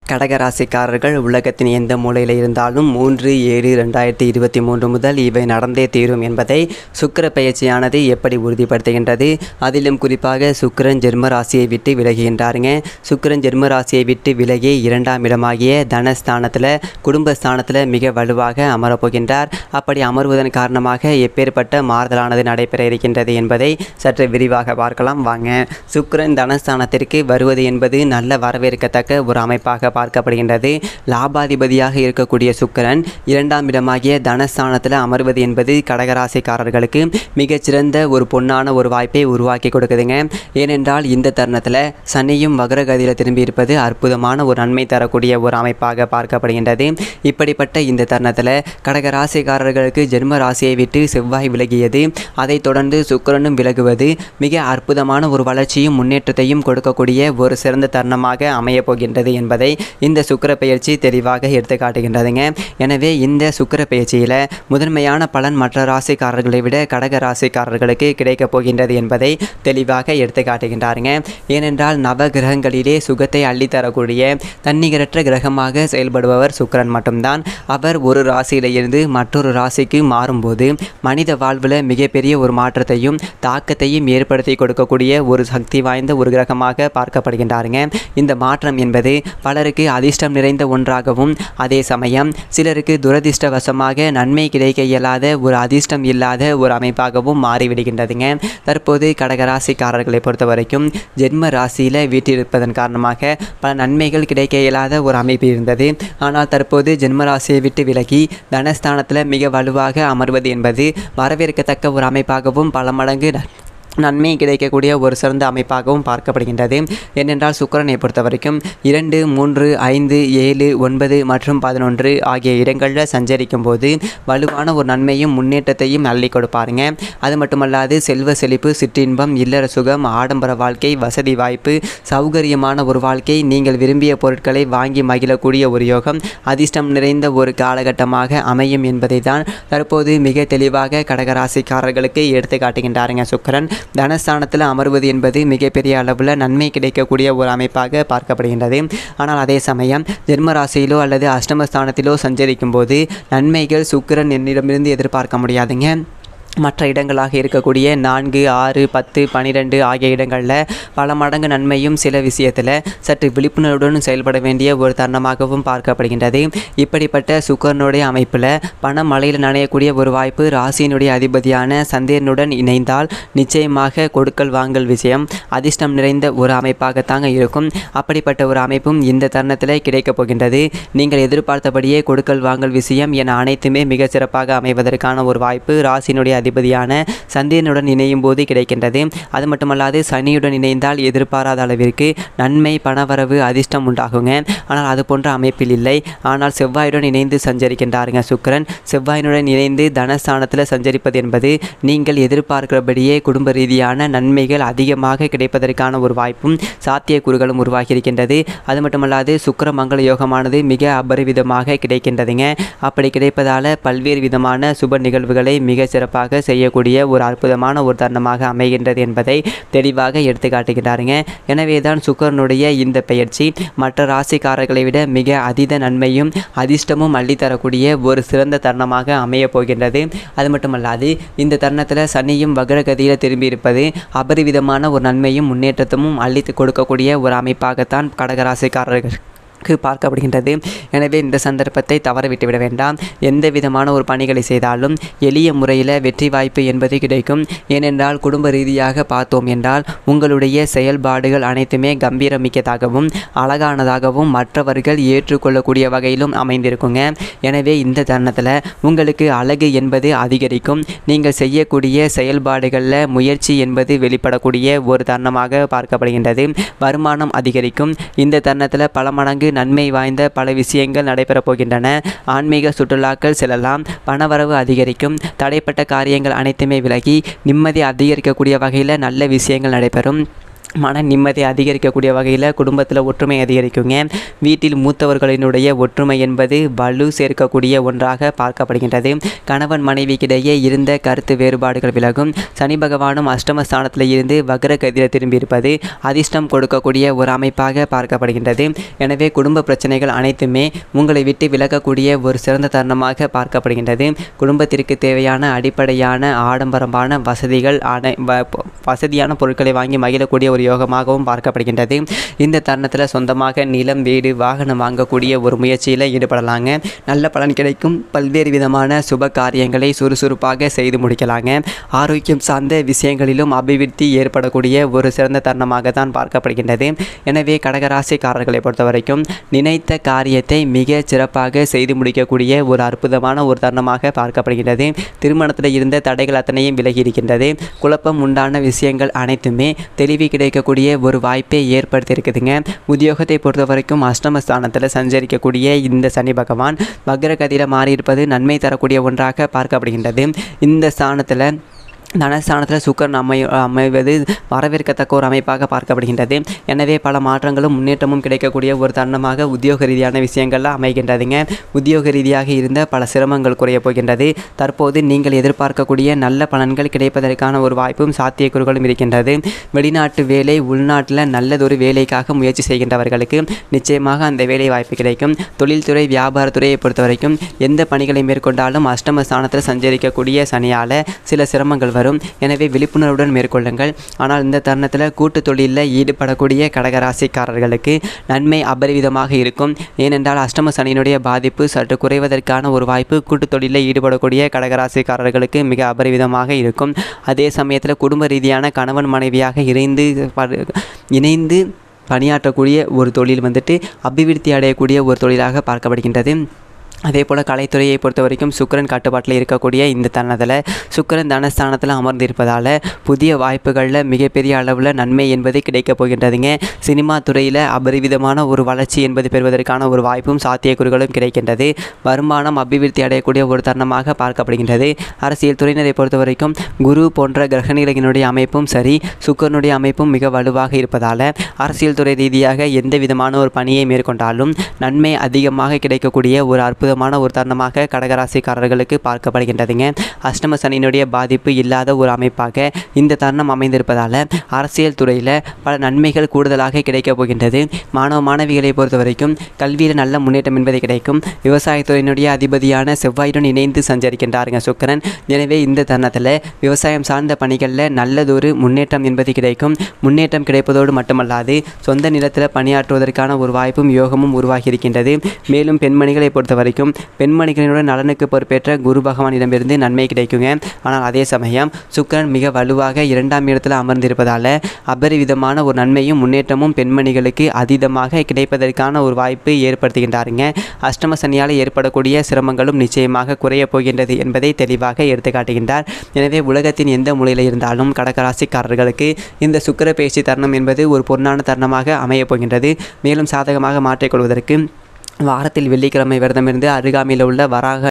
கடகராசிக்காரர்கள் உலகத்தின் எந்த மூலையில் இருந்தாலும் மூன்று ஏழு ரெண்டாயிரத்தி இருபத்தி மூன்று முதல் இவை நடந்தே தீரும் என்பதை சுக்கிர பயிற்சியானது எப்படி உறுதிப்படுத்துகின்றது அதிலும் குறிப்பாக சுக்கிரன் ஜென்ம ராசியை விட்டு விலகுகின்றாருங்க சுக்கிரன் ஜென்ம ராசியை விட்டு விலகி இரண்டாம் இடமாகிய தனஸ்தானத்தில் குடும்பஸ்தானத்தில் மிக வலுவாக அமரப்போகின்றார் அப்படி அமர்வதன் காரணமாக எப்பேற்பட்ட மாறுதலானது நடைபெற இருக்கின்றது என்பதை சற்று விரிவாக பார்க்கலாம் வாங்க சுக்கிரன் தனஸ்தானத்திற்கு வருவது என்பது நல்ல வரவேற்கத்தக்க ஒரு அமைப்பாக பார்க்கப்படுகின்றது லாபாதிபதியாக இருக்கக்கூடிய சுக்கிரன் இரண்டாம் இடமாகிய தனஸ்தானத்தில் அமர்வது என்பது கடகராசிக்காரர்களுக்கு மிகச்சிறந்த ஒரு பொன்னான ஒரு வாய்ப்பை உருவாக்கி கொடுக்குதுங்க ஏனென்றால் இந்த தருணத்தில் சனியும் வக்ரகதியில் திரும்பி இருப்பது அற்புதமான ஒரு நன்மை தரக்கூடிய ஒரு அமைப்பாக பார்க்கப்படுகின்றது இப்படிப்பட்ட இந்த தருணத்தில் கடகராசிக்காரர்களுக்கு ஜென்ம ராசியை விட்டு செவ்வாய் விலகியது அதைத் தொடர்ந்து சுக்கிரனும் விலகுவது மிக அற்புதமான ஒரு வளர்ச்சியும் முன்னேற்றத்தையும் கொடுக்கக்கூடிய ஒரு சிறந்த தருணமாக அமையப் போகின்றது என்பதை இந்த சுக்கிர பயிற்சி தெளிவாக எடுத்து காட்டுகின்றதுங்க எனவே இந்த சுக்கிர பயிற்சியில் முதன்மையான பலன் மற்ற ராசிக்காரர்களை விட கடக ராசிக்காரர்களுக்கு கிடைக்கப் போகின்றது என்பதை தெளிவாக எடுத்து காட்டுகின்றாருங்க ஏனென்றால் நவ கிரகங்களிலே சுகத்தை அள்ளித்தரக்கூடிய தன்னிகரற்ற கிரகமாக செயல்படுபவர் சுக்கிரன் மட்டும்தான் அவர் ஒரு ராசியிலிருந்து மற்றொரு ராசிக்கு மாறும்போது மனித வாழ்வில் மிகப்பெரிய ஒரு மாற்றத்தையும் தாக்கத்தையும் ஏற்படுத்தி கொடுக்கக்கூடிய ஒரு சக்தி வாய்ந்த ஒரு கிரகமாக பார்க்கப்படுகின்றாருங்க இந்த மாற்றம் என்பது பலருக்கு அதிர்ஷ்டம் நிறைந்த ஒன்றாகவும் அதே சமயம் சிலருக்கு துரதிர்ஷ்டவசமாக நன்மை கிடைக்க இயலாத ஒரு அதிர்ஷ்டம் இல்லாத ஒரு அமைப்பாகவும் மாறிவிடுகின்றதுங்க தற்போது கடகராசிக்காரர்களை பொறுத்த வரைக்கும் ஜென்ம ராசியில் வீட்டிருப்பதன் காரணமாக பல நன்மைகள் கிடைக்க இயலாத ஒரு அமைப்பு இருந்தது ஆனால் தற்போது ஜென்ம ராசியை விட்டு விலகி தனஸ்தானத்தில் மிக வலுவாக அமர்வது என்பது வரவேற்கத்தக்க ஒரு அமைப்பாகவும் பல மடங்கு நன்மை கிடைக்கக்கூடிய ஒரு சிறந்த அமைப்பாகவும் பார்க்கப்படுகின்றது ஏனென்றால் சுக்கிரனை பொறுத்த வரைக்கும் இரண்டு மூன்று ஐந்து ஏழு ஒன்பது மற்றும் பதினொன்று ஆகிய இடங்களில் சஞ்சரிக்கும் போது வலுவான ஒரு நன்மையும் முன்னேற்றத்தையும் அள்ளி கொடுப்பாருங்க அது மட்டுமல்லாது செல்வ செழிப்பு சிற்றின்பம் இல்லற சுகம் ஆடம்பர வாழ்க்கை வசதி வாய்ப்பு சௌகரியமான ஒரு வாழ்க்கை நீங்கள் விரும்பிய பொருட்களை வாங்கி மகிழக்கூடிய ஒரு யோகம் அதிர்ஷ்டம் நிறைந்த ஒரு காலகட்டமாக அமையும் என்பதை தான் தற்போது மிக தெளிவாக கடகராசிக்காரர்களுக்கு எடுத்து காட்டுகின்றாருங்க சுக்கிரன் தனஸ்தானத்தில் அமர்வது என்பது மிகப்பெரிய அளவில் நன்மை கிடைக்கக்கூடிய ஒரு அமைப்பாக பார்க்கப்படுகின்றது ஆனால் அதே சமயம் ஜென்ம ராசியிலோ அல்லது அஷ்டமஸ்தானத்திலோ சஞ்சரிக்கும் போது நன்மைகள் சுக்கிரன் என்னிடமிருந்து எதிர்பார்க்க முடியாதுங்க மற்ற இடங்களாக இருக்கக்கூடிய நான்கு ஆறு பத்து பன்னிரெண்டு ஆகிய இடங்களில் பல மடங்கு நன்மையும் சில விஷயத்தில் சற்று விழிப்புணர்வுடன் செயல்பட வேண்டிய ஒரு தருணமாகவும் பார்க்கப்படுகின்றது இப்படிப்பட்ட சுக்கரனுடைய அமைப்பில் பண மலையில் நனையக்கூடிய ஒரு வாய்ப்பு ராசியினுடைய அதிபதியான சந்திரனுடன் இணைந்தால் நிச்சயமாக கொடுக்கல் வாங்கல் விஷயம் அதிர்ஷ்டம் நிறைந்த ஒரு அமைப்பாகத்தாங்க இருக்கும் அப்படிப்பட்ட ஒரு அமைப்பும் இந்த தருணத்தில் கிடைக்கப் போகின்றது நீங்கள் எதிர்பார்த்தபடியே கொடுக்கல் வாங்கல் விஷயம் என அனைத்துமே மிக சிறப்பாக அமைவதற்கான ஒரு வாய்ப்பு ராசியினுடைய அதிபதியான சந்திரனுடன் இணையும் போது கிடைக்கின்றது அது மட்டுமல்லாது சனியுடன் இணைந்தால் எதிர்பாராத அளவிற்கு நன்மை பணவரவு அதிர்ஷ்டம் உண்டாகுங்க ஆனால் அது போன்ற அமைப்பில் இல்லை ஆனால் செவ்வாயுடன் இணைந்து சஞ்சரிக்கின்றாருங்க சுக்கிரன் செவ்வாயினுடன் இணைந்து தனஸ்தானத்தில் சஞ்சரிப்பது என்பது நீங்கள் எதிர்பார்க்கிறபடியே குடும்ப ரீதியான நன்மைகள் அதிகமாக கிடைப்பதற்கான ஒரு வாய்ப்பும் சாத்தியக்கூறுகளும் உருவாகி இருக்கின்றது அது மட்டுமல்லாது சுக்கிர மங்கள யோகமானது மிக அபரிவிதமாக கிடைக்கின்றதுங்க அப்படி கிடைப்பதால் பல்வேறு விதமான சுப நிகழ்வுகளை மிக சிறப்பாக செய்யக்கூடிய ஒரு அற்புதமான ஒரு தருணமாக அமைகின்றது என்பதை தெளிவாக எடுத்து காட்டுகிறாருங்க எனவே தான் சுக்கரனுடைய இந்த பெயர்ச்சி மற்ற ராசிக்காரர்களை விட மிக அதீத நன்மையும் அதிர்ஷ்டமும் அள்ளித்தரக்கூடிய ஒரு சிறந்த தருணமாக அமையப் போகின்றது அது மட்டுமல்லாது இந்த தருணத்தில் சனியும் வக்ரகதியில் திரும்பி இருப்பது அபரிவிதமான ஒரு நன்மையும் முன்னேற்றத்தும் அள்ளித்து கொடுக்கக்கூடிய ஒரு அமைப்பாகத்தான் கடகராசிக்காரர்கள் க்கு பார்க்கப்படுகின்றது எனவே இந்த சந்தர்ப்பத்தை தவற விட்டுவிட வேண்டாம் எந்த விதமான ஒரு பணிகளை செய்தாலும் எளிய முறையில் வெற்றி வாய்ப்பு என்பது கிடைக்கும் ஏனென்றால் குடும்ப ரீதியாக பார்த்தோம் என்றால் உங்களுடைய செயல்பாடுகள் அனைத்துமே கம்பீரமிக்கதாகவும் அழகானதாகவும் மற்றவர்கள் ஏற்றுக்கொள்ளக்கூடிய வகையிலும் அமைந்திருக்குங்க எனவே இந்த தருணத்தில் உங்களுக்கு அழகு என்பது அதிகரிக்கும் நீங்கள் செய்யக்கூடிய செயல்பாடுகளில் முயற்சி என்பது வெளிப்படக்கூடிய ஒரு தருணமாக பார்க்கப்படுகின்றது வருமானம் அதிகரிக்கும் இந்த தருணத்தில் பல மடங்கு நன்மை வாய்ந்த பல விஷயங்கள் நடைபெறப் போகின்றன ஆன்மீக சுற்றுலாக்கள் செல்லலாம் பணவரவு அதிகரிக்கும் தடைப்பட்ட காரியங்கள் அனைத்துமே விலகி நிம்மதி அதிகரிக்கக்கூடிய வகையில் நல்ல விஷயங்கள் நடைபெறும் மன நிம்மதி அதிகரிக்கக்கூடிய வகையில் குடும்பத்தில் ஒற்றுமை அதிகரிக்குங்க வீட்டில் மூத்தவர்களினுடைய ஒற்றுமை என்பது வலு சேர்க்கக்கூடிய ஒன்றாக பார்க்கப்படுகின்றது கணவன் மனைவிக்கிடையே இருந்த கருத்து வேறுபாடுகள் விலகும் சனி பகவானும் அஷ்டமஸ்தானத்தில் இருந்து வக்ர கதிர திரும்பியிருப்பது அதிர்ஷ்டம் கொடுக்கக்கூடிய ஒரு அமைப்பாக பார்க்கப்படுகின்றது எனவே குடும்ப பிரச்சனைகள் அனைத்துமே உங்களை விட்டு விலகக்கூடிய ஒரு சிறந்த தருணமாக பார்க்கப்படுகின்றது குடும்பத்திற்கு தேவையான அடிப்படையான ஆடம்பரமான வசதிகள் அனை வ- வசதியான பொருட்களை வாங்கி மகிழக்கூடிய ஒரு யோகமாகவும் பார்க்கப்படுகின்றது இந்த தருணத்தில் சொந்தமாக நிலம் வீடு வாகனம் வாங்கக்கூடிய ஒரு முயற்சியில் ஈடுபடலாங்க நல்ல பலன் கிடைக்கும் பல்வேறு விதமான சுப காரியங்களை சுறுசுறுப்பாக செய்து முடிக்கலாங்க ஆரோக்கியம் சார்ந்த விஷயங்களிலும் அபிவிருத்தி ஏற்படக்கூடிய ஒரு சிறந்த தருணமாக தான் பார்க்கப்படுகின்றது எனவே கடகராசிக்காரர்களை பொறுத்த வரைக்கும் நினைத்த காரியத்தை மிக சிறப்பாக செய்து முடிக்கக்கூடிய ஒரு அற்புதமான ஒரு தருணமாக பார்க்கப்படுகின்றது திருமணத்தில் இருந்த தடைகள் அத்தனையும் விலகி இருக்கின்றது குழப்பம் உண்டான விஷயங்கள் அனைத்துமே தெளிவு கிடைக்கக்கூடிய ஒரு வாய்ப்பை ஏற்படுத்தியிருக்குதுங்க உத்தியோகத்தை பொறுத்த வரைக்கும் அஷ்டமஸ்தானத்தில் சஞ்சரிக்கக்கூடிய இந்த சனி பகவான் வக்ரகதியில் மாறியிருப்பது நன்மை தரக்கூடிய ஒன்றாக பார்க்கப்படுகின்றது இந்த ஸ்தானத்தில் தனஸ்தானத்தில் சுக்கரன் அமை அமைவது வரவேற்கத்தக்க ஒரு அமைப்பாக பார்க்கப்படுகின்றது எனவே பல மாற்றங்களும் முன்னேற்றமும் கிடைக்கக்கூடிய ஒரு தருணமாக உத்தியோக ரீதியான விஷயங்களில் அமைகின்றதுங்க உத்தியோக ரீதியாக இருந்த பல சிரமங்கள் குறைய போகின்றது தற்போது நீங்கள் எதிர்பார்க்கக்கூடிய நல்ல பலன்கள் கிடைப்பதற்கான ஒரு வாய்ப்பும் சாத்தியக்கூறுகளும் இருக்கின்றது வெளிநாட்டு வேலை உள்நாட்டில் நல்லதொரு வேலைக்காக முயற்சி செய்கின்றவர்களுக்கு நிச்சயமாக அந்த வேலை வாய்ப்பு கிடைக்கும் தொழில்துறை வியாபாரத்துறையை பொறுத்த வரைக்கும் எந்த பணிகளை மேற்கொண்டாலும் அஷ்டம ஸ்தானத்தில் சஞ்சரிக்கக்கூடிய சனியால் சில சிரமங்கள் வரும் எனவே விழிப்புணர்வுடன் மேற்கொள்ளுங்கள் ஆனால் இந்த தருணத்தில் கூட்டு தொழிலில் ஈடுபடக்கூடிய கடகராசிக்காரர்களுக்கு நன்மை அபரிவிதமாக இருக்கும் ஏனென்றால் அஷ்டம சனியினுடைய பாதிப்பு சற்று குறைவதற்கான ஒரு வாய்ப்பு கூட்டு தொழிலில் ஈடுபடக்கூடிய கடகராசிக்காரர்களுக்கு மிக அபரிவிதமாக இருக்கும் அதே சமயத்தில் குடும்ப ரீதியான கணவன் மனைவியாக இணைந்து ப- இணைந்து பணியாற்றக்கூடிய ஒரு தொழில் வந்துட்டு அபிவிருத்தி அடையக்கூடிய ஒரு தொழிலாக பார்க்கப்படுகின்றது அதே போல் கலைத்துறையை பொறுத்த வரைக்கும் சுக்கிரன் கட்டுப்பாட்டில் இருக்கக்கூடிய இந்த தருணத்தில் சுக்கிரன் தனஸ்தானத்தில் அமர்ந்திருப்பதால் புதிய வாய்ப்புகளில் மிகப்பெரிய அளவில் நன்மை என்பது கிடைக்கப் போகின்றதுங்க சினிமா துறையில் அபரிவிதமான ஒரு வளர்ச்சி என்பது பெறுவதற்கான ஒரு வாய்ப்பும் சாத்தியக்கூறுகளும் கிடைக்கின்றது வருமானம் அபிவிருத்தி அடையக்கூடிய ஒரு தருணமாக பார்க்கப்படுகின்றது அரசியல் துறையினரை பொறுத்த வரைக்கும் குரு போன்ற கிரகநிலையினுடைய அமைப்பும் சரி சுக்கரனுடைய அமைப்பும் மிக வலுவாக இருப்பதால் அரசியல் துறை ரீதியாக எந்த விதமான ஒரு பணியை மேற்கொண்டாலும் நன்மை அதிகமாக கிடைக்கக்கூடிய ஒரு அற்புதமான ஒரு தருணமாக கடகராசிக்காரர்களுக்கு பார்க்கப்படுகின்றதுங்க அஷ்டம சனியினுடைய பாதிப்பு இல்லாத ஒரு அமைப்பாக இந்த தருணம் அமைந்திருப்பதால் அரசியல் துறையில் பல நன்மைகள் கூடுதலாக கிடைக்கப் போகின்றது மாணவ மாணவிகளை பொறுத்த வரைக்கும் கல்வியில் நல்ல முன்னேற்றம் என்பது கிடைக்கும் விவசாயத்துறையினுடைய அதிபதியான செவ்வாயுடன் இணைந்து சஞ்சரிக்கின்றாருங்க சுக்கிரன் எனவே இந்த தருணத்தில் விவசாயம் சார்ந்த பணிகளில் நல்லதொரு முன்னேற்றம் என்பது கிடைக்கும் முன்னேற்றம் கிடைப்பதோடு மட்டுமல்லாது சொந்த நிலத்தில் பணியாற்றுவதற்கான ஒரு வாய்ப்பும் யோகமும் உருவாகி இருக்கின்றது மேலும் பெண்மணிகளை பொறுத்த வரைக்கும் பெண்மணிகளினுடைய நலனுக்கு பொறுப்பேற்ற குரு பகவானிடமிருந்து நன்மை கிடைக்குங்க ஆனால் அதே சமயம் சுக்கிரன் மிக வலுவாக இரண்டாம் இடத்துல அமர்ந்திருப்பதால் அபரிவிதமான ஒரு நன்மையும் முன்னேற்றமும் பெண்மணிகளுக்கு அதீதமாக கிடைப்பதற்கான ஒரு வாய்ப்பு ஏற்படுத்துகின்றாருங்க அஷ்டம சனியால் ஏற்படக்கூடிய சிரமங்களும் நிச்சயமாக குறையப் போகின்றது என்பதை தெளிவாக எடுத்து காட்டுகின்றார் எனவே உலகத்தின் எந்த மூலையில் இருந்தாலும் கடகராசிக்காரர்களுக்கு இந்த சுக்கிர பேச்சு தருணம் என்பது ஒரு பொன்னான தருணமாக அமையப் போகின்றது மேலும் சாதகமாக மாற்றிக்கொள்வதற்கு வாரத்தில் வெள்ளிக்கிழமை விரதமிருந்து அருகாமையில் உள்ள வராக